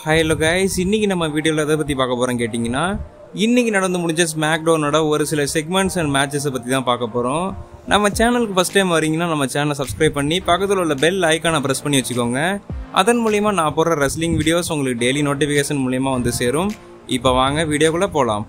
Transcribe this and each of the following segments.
hello guys இன்னைக்கு நம்ம வீடியோவில் எதை பற்றி பார்க்க போகிறோம் கேட்டிங்கன்னா இன்னைக்கு நடந்து முடிஞ்ச ஸ்மாக் டவுனோட ஒரு சில செக்மெண்ட்ஸ் அண்ட் மேட்சஸை பற்றி தான் பார்க்க போகிறோம் நம்ம சேனலுக்கு ஃபஸ்ட் டைம் வரீங்கன்னா நம்ம சேனலை சப்ஸ்கிரைப் பண்ணி பக்கத்தில் உள்ள பெல் ஐக்கானை ப்ரெஸ் பண்ணி வச்சுக்கோங்க அதன் மூலிமா நான் போடுற ரெஸ்லிங் வீடியோஸ் உங்களுக்கு டெய்லி நோட்டிஃபிகேஷன் மூலிமா வந்து சேரும் இப்போ வாங்க வீடியோக்குள்ளே போகலாம்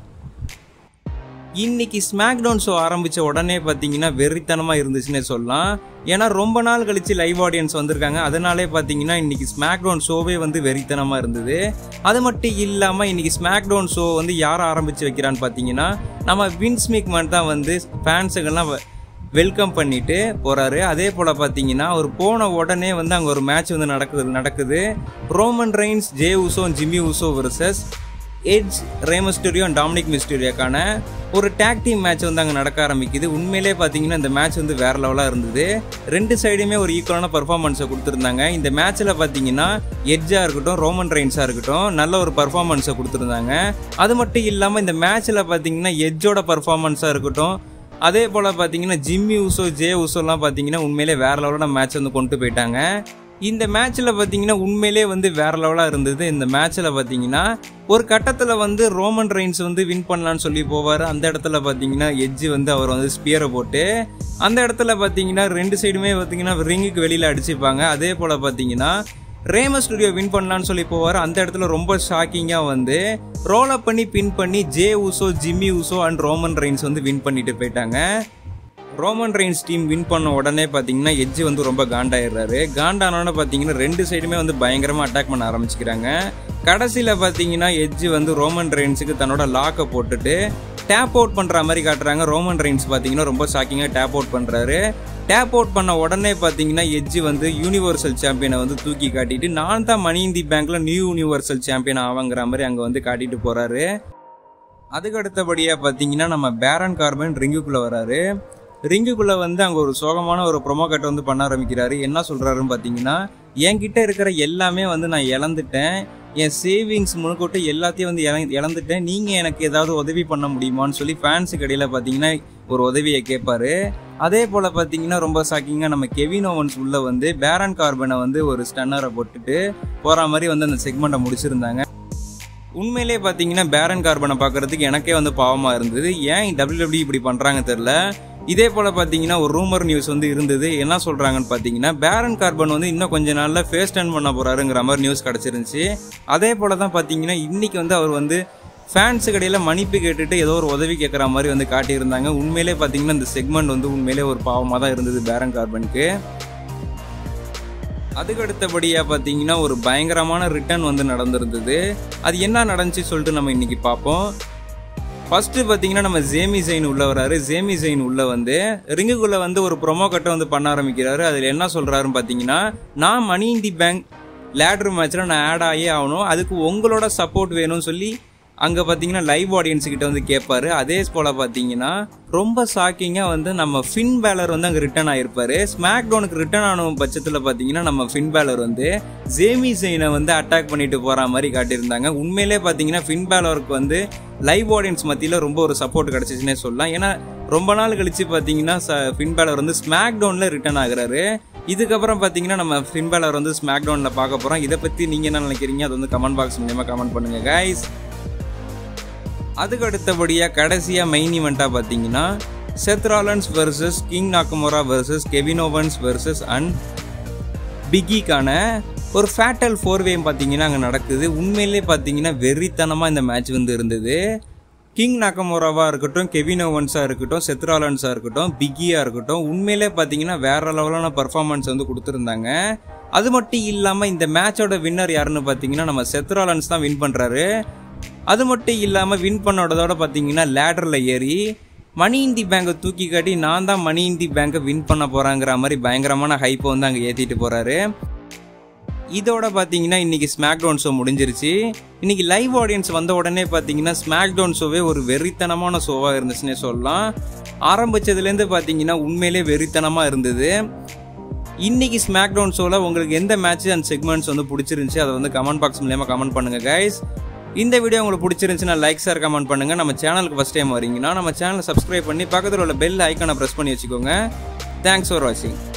இன்னைக்கு ஸ்மாக் டவுன் ஷோ ஆரம்பிச்ச உடனே பார்த்தீங்கன்னா வெறித்தனமாக இருந்துச்சுன்னே சொல்லலாம் ஏன்னா ரொம்ப நாள் கழிச்சு லைவ் ஆடியன்ஸ் வந்திருக்காங்க அதனாலே பார்த்தீங்கன்னா இன்னைக்கு ஸ்மாக் டவுன் ஷோவே வந்து வெறித்தனமாக இருந்தது அது மட்டும் இல்லாமல் இன்னைக்கு ஸ்மாக் டவுன் ஷோ வந்து யார் ஆரம்பிச்சு வைக்கிறான்னு பார்த்தீங்கன்னா நம்ம வின்ஸ் மேக்மேன் தான் வந்து ஃபேன்ஸுக்கெல்லாம் வெல்கம் பண்ணிட்டு போறாரு அதே போல பாத்தீங்கன்னா அவர் போன உடனே வந்து அங்க ஒரு மேட்ச் வந்து நடக்குது நடக்குது Roman Reigns Jey Uso Jimmy Uso versus Edge Rey Mysterio Dominik மிஸ்டூரியோக்கான ஒரு டேக் டீம் மேட்ச் வந்து அங்கே நடக்க ஆரம்பிக்குது உண்மையிலே பார்த்தீங்கன்னா இந்த மேட்ச் வந்து வேற லெவலாக இருந்தது ரெண்டு சைடுமே ஒரு ஈக்குவலான பர்ஃபார்மன்ஸை கொடுத்துருந்தாங்க இந்த மேட்ச்சில் பார்த்தீங்கன்னா எட்ஜாக இருக்கட்டும் ரோமன் ரெயின்ஸாக இருக்கட்டும் நல்ல ஒரு பர்ஃபார்மன்ஸை கொடுத்துருந்தாங்க அது மட்டும் இல்லாமல் இந்த மேட்ச்சில் பார்த்தீங்கன்னா எட்ஜோட பர்ஃபார்மன்ஸாக இருக்கட்டும் அதே போல் பார்த்தீங்கன்னா ஜிம்மி உசோ ஜே உசோலாம் பார்த்தீங்கன்னா உண்மையிலே வேற லெவலான மேட்ச் வந்து கொண்டு போயிட்டாங்க இந்த மேட்ச்சில் பார்த்தீங்கன்னா உண்மையிலே வந்து வேற லெவலாக இருந்தது இந்த மேட்ச்சில் பார்த்தீங்கன்னா ஒரு கட்டத்தில் வந்து ரோமன் ரெயின்ஸ் வந்து வின் பண்ணலான்னு சொல்லி போவார் அந்த இடத்துல பார்த்தீங்கன்னா எட்ஜ் வந்து அவர் வந்து ஸ்பியரை போட்டு அந்த இடத்துல பார்த்தீங்கன்னா ரெண்டு சைடுமே பார்த்தீங்கன்னா ரிங்குக்கு வெளியில் அடிச்சுப்பாங்க அதே போல் பார்த்தீங்கன்னா ரேம ஸ்டுடியோ வின் பண்ணலான்னு சொல்லி போவார் அந்த இடத்துல ரொம்ப ஷாக்கிங்காக வந்து ரோல் அப் பண்ணி பின் பண்ணி Jey Uso Jimmy Uso and Roman Reigns வந்து வின் பண்ணிட்டு போயிட்டாங்க ரோமன் ரெயின்ஸ் டீம் வின் பண்ண உடனே பார்த்தீங்கன்னா எட்ஜ் வந்து ரொம்ப காண்டாயிடுறாரு காண்டானோட பார்த்தீங்கன்னா ரெண்டு சைடுமே வந்து பயங்கரமாக அட்டாக் பண்ண ஆரம்பிச்சுக்கிறாங்க கடைசியில் பார்த்தீங்கன்னா எட்ஜ் வந்து ரோமன் ரெயின்ஸுக்கு தன்னோட லாக்கை போட்டுட்டு டேப் அவுட் பண்ணுற மாதிரி காட்டுறாங்க ரோமன் ரெயின்ஸ் பார்த்தீங்கன்னா ரொம்ப ஷாக்கிங்காக டேப் அவுட் பண்ணுறாரு டேப் அவுட் பண்ண உடனே பார்த்தீங்கன்னா எட்ஜ் வந்து யூனிவர்சல் சாம்பியனை வந்து தூக்கி காட்டிட்டு நான் தான் மணி இந்தி பேங்க்ல நியூ யூனிவர்சல் சாம்பியன் ஆவாங்கிற மாதிரி அங்கே வந்து காட்டிட்டு போறாரு அதுக்கு அடுத்தபடியாக பார்த்தீங்கன்னா நம்ம பேரன் கார்பன் ரிங்குக்குள்ளே வராரு ரிங்குக்குள்ளே வந்து அங்கே ஒரு சோகமான ஒரு ப்ரொமோ கட் வந்து பண்ண ஆரம்பிக்கிறாரு என்ன சொல்கிறாருன்னு பார்த்தீங்கன்னா என்கிட்ட இருக்கிற எல்லாமே வந்து நான் இழந்துட்டேன் என் சேவிங்ஸ் முழுக்கொட்டு எல்லாத்தையும் வந்து இழ இழந்துட்டேன் நீங்கள் எனக்கு ஏதாவது உதவி பண்ண முடியுமான்னு சொல்லி ஃபேன்ஸுக்கு இடையில பார்த்தீங்கன்னா ஒரு உதவியை கேட்பாரு அதே போல் பார்த்தீங்கன்னா ரொம்ப ஷாக்கிங்காக நம்ம கெவின் ஓவன்ஸ் உள்ள வந்து பேரன் கார்பனை வந்து ஒரு ஸ்டன்னரை போட்டுட்டு போகிற மாதிரி வந்து அந்த செக்மெண்ட்டை முடிச்சிருந்தாங்க உண்மையிலே பார்த்தீங்கன்னா பேரன் கார்பனை பார்க்கறதுக்கு எனக்கே வந்து பாவமாக இருந்தது ஏன் டபிள்யூடபிள்யூ இப்படி பண்ணுறாங்க தெரில இதே போல் பார்த்தீங்கன்னா ஒரு ரூமர் நியூஸ் வந்து இருந்தது என்ன சொல்கிறாங்கன்னு பார்த்தீங்கன்னா பேரன் கார்பன் வந்து இன்னும் கொஞ்ச நாளில் ஃபேஸ் டர்ன் பண்ண போகிறாருங்கிற மாதிரி நியூஸ் கிடச்சிருந்துச்சு அதே போல் தான் பார்த்தீங்கன்னா இன்றைக்கி வந்து அவர் வந்து ஃபேன்ஸு கடையில் மன்னிப்பு கேட்டுட்டு ஏதோ ஒரு உதவி கேட்குற மாதிரி வந்து காட்டியிருந்தாங்க உண்மையிலே பார்த்தீங்கன்னா இந்த செக்மெண்ட் வந்து உண்மையிலே ஒரு பாவமாக தான் இருந்தது பேரன் கார்பனுக்கு அதுக்கு அடுத்தபடியாக பார்த்தீங்கன்னா ஒரு பயங்கரமான ரிட்டர்ன் வந்து நடந்திருந்தது அது என்ன நடந்துச்சு சொல்லிட்டு நம்ம இன்னைக்கு பார்ப்போம் ஃபர்ஸ்ட் பார்த்தீங்கன்னா நம்ம ஜேமி ஜெயின் உள்ள வராரு ஜேமி ஜெயின் உள்ள வந்து ரிங்குக்குள்ள வந்து ஒரு ப்ரொமோ கட்டை வந்து பண்ண ஆரம்பிக்கிறாரு அதில் என்ன சொல்றாருன்னு பார்த்தீங்கன்னா நான் மணி இன் தி பேங்க் லேட்ரு மேட்ச்சில் நான் ஆட் ஆகி ஆகணும் அதுக்கு உங்களோட சப்போர்ட் வேணும்னு சொல்லி அங்கே பார்த்தீங்கன்னா லைவ் ஆடியன்ஸ் கிட்ட வந்து கேட்பாரு அதே போல் பார்த்தீங்கன்னா ரொம்ப ஷாக்கிங்காக வந்து நம்ம ஃபின் பேலர் வந்து அங்கே ரிட்டர்ன் ஆயிருப்பாரு ஸ்மாக் டவுனுக்கு ரிட்டர்ன் ஆன பட்சத்தில் பார்த்தீங்கன்னா நம்ம ஃபின் பேலர் வந்து ஜேமி ஜெயினை வந்து அட்டாக் பண்ணிட்டு போகிற மாதிரி காட்டியிருந்தாங்க உண்மையிலே பார்த்தீங்கன்னா ஃபின் பேலருக்கு வந்து லைவ் ஆடியன்ஸ் மத்தியில் ரொம்ப ஒரு சப்போர்ட் கிடச்சிச்சுன்னே சொல்லலாம் ஏன்னா ரொம்ப நாள் கழிச்சு பார்த்தீங்கன்னா ஃபின் பேலர் வந்து ஸ்மாக் டவுனில் ரிட்டர்ன் ஆகுறாரு இதுக்கப்புறம் பார்த்தீங்கன்னா நம்ம ஃபின் பேலர் வந்து ஸ்மாக் டவுனில் பார்க்க போகிறோம் இதை பற்றி நீங்கள் என்ன நினைக்கிறீங்க அது வந்து கமெண்ட் பாக்ஸ் மூலியமாக கமெண்ட் பண்ணுங்கள் கைஸ் அதுக்கு அடுத்தபடியாக கடைசியாக மெயின் இவெண்ட்டாக பார்த்தீங்கன்னா Seth Rollins versus King Nakamura versus Kevin Owens versus and பிக்கிக்கான ஒரு ஃபேட்டல் ஃபோர்வேம் பார்த்தீங்கன்னா அங்கே நடக்குது உண்மையிலே பார்த்தீங்கன்னா வெறித்தனமாக இந்த மேட்ச் வந்து இருந்தது கிங் நாக்கமோராவாக இருக்கட்டும் கெவின் ஓவன்ஸாக இருக்கட்டும் செத்ராலன்ஸாக இருக்கட்டும் பிக்கியாக இருக்கட்டும் உண்மையிலே பார்த்தீங்கன்னா வேற லெவலான பர்ஃபார்மன்ஸ் வந்து கொடுத்துருந்தாங்க அது மட்டும் இல்லாமல் இந்த மேட்சோட வின்னர் யாருன்னு பார்த்தீங்கன்னா நம்ம செத்ராலன்ஸ் தான் வின் பண்ணுறாரு அது மட்டும் இல்லாமல் வின் பண்ணோடதோட பார்த்தீங்கன்னா லேடரில் ஏறி மணி இந்தி பேங்கை தூக்கி காட்டி நான் தான் மணி இந்தி பேங்கை வின் பண்ண போகிறாங்கிற மாதிரி பயங்கரமான ஹைப்பை வந்து அங்கே ஏற்றிட்டு போகிறாரு இதோட பார்த்தீங்கன்னா இன்னைக்கு ஸ்மாக் டவுன் ஷோ முடிஞ்சிருச்சு இன்னைக்கு லைவ் ஆடியன்ஸ் வந்த உடனே பார்த்தீங்கன்னா ஸ்மாக் டவுன் ஷோவே ஒரு வெறித்தனமான ஷோவாக இருந்துச்சுன்னே சொல்லலாம் ஆரம்பிச்சதுலேருந்து பார்த்தீங்கன்னா உண்மையிலே வெறித்தனமாக இருந்தது இன்னைக்கு ஸ்மாக் டவுன் ஷோவில் உங்களுக்கு எந்த மேட்ச் அண்ட் செக்மெண்ட்ஸ் வந்து பிடிச்சிருந்துச்சு அதை வந்து கமெண்ட் பாக்ஸ் மூலியமாக கமெண்ட் பண்ணுங்க கைஸ் இந்த வீடியோ உங்களுக்கு பிடிச்சிருந்துச்சுன்னா லைக் சார் கமெண்ட் பண்ணுங்க நம்ம சேனலுக்கு ஃபஸ்ட் டைம் வரீங்கன்னா நம்ம சேனலை சப்ஸ்கிரைப் பண்ணி பக்கத்தில் உள்ள பெல் ஐக்கானை ப்ரெஸ் பண்ணி வச்சுக்கோங்க தேங்க்ஸ் ஃபார் வாட்சிங்